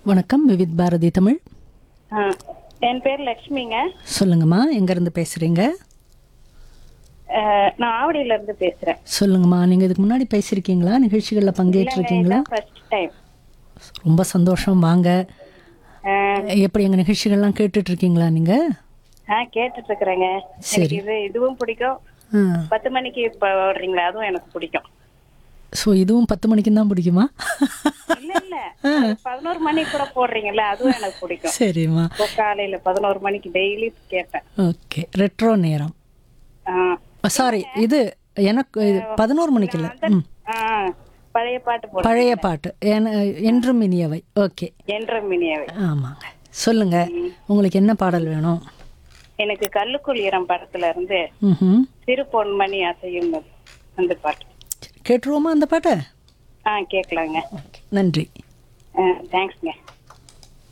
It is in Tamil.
வணக்கம் விவித் பாரதி தமிழ் ஆ, என் பேர் லட்சுமிங்க சொல்லுங்கம்மா எங்கேருந்து பேசுகிறீங்க அஹ், நான் ஆவடியில இருந்து பேசுறேன் சொல்லுங்கம்மா நீங்கள் இதுக்கு முன்னாடி பேசியிருக்கீங்களா நிகழ்ச்சிகளில் பங்கேற்றிருக்கீங்களா ஃபர்ஸ்ட் டைம் ரொம்ப சந்தோஷம் வாங்க எப்படி எங்கள் நிகழ்ச்சிகள்லாம் கேட்டுட்டு இருக்கீங்களா நீங்கள் ஆ கேட்டுட்டு இருக்கிறேங்க எனக்கு இது இதுவும் பிடிக்கும் ஆ பத்து மணிக்கு இப்ப வர்றீங்களா அதுவும் எனக்கு பிடிக்கும் ஸோ இதுவும் பத்து மணிக்கு தான் பிடிக்குமா இல்ல இல்ல பதினோரு மணி கூட போடுறீங்கல்ல அதுவும் எனக்கு பிடிக்கும் சரிம்மா இப்போ காலையில பதினோரு மணிக்கு டெய்லி கேட்பேன் ஓகே ரெட்ரோ நேரம் ஆ, சாரி இது எனக்கு இது பதினோரு மணிக்கு இல்லை ம் ஆ, பழைய பாட்டு போடு பழைய பாட்டு என- என்றும் இனியவை ஓகே என்ற மினியவை ஆமாங்க சொல்லுங்க உங்களுக்கு என்ன பாடல் வேணும் எனக்கு கல்லுக்குள் ஈரம் படத்துல இருந்து ம் சிறு பொன்மணி அசையும் அந்த பாட்டு கேட்டுருவோமா அந்த பாட்டை ஆ கேட்கலாங்க ஓகே நன்றி தேங்க்ஸ்ங்க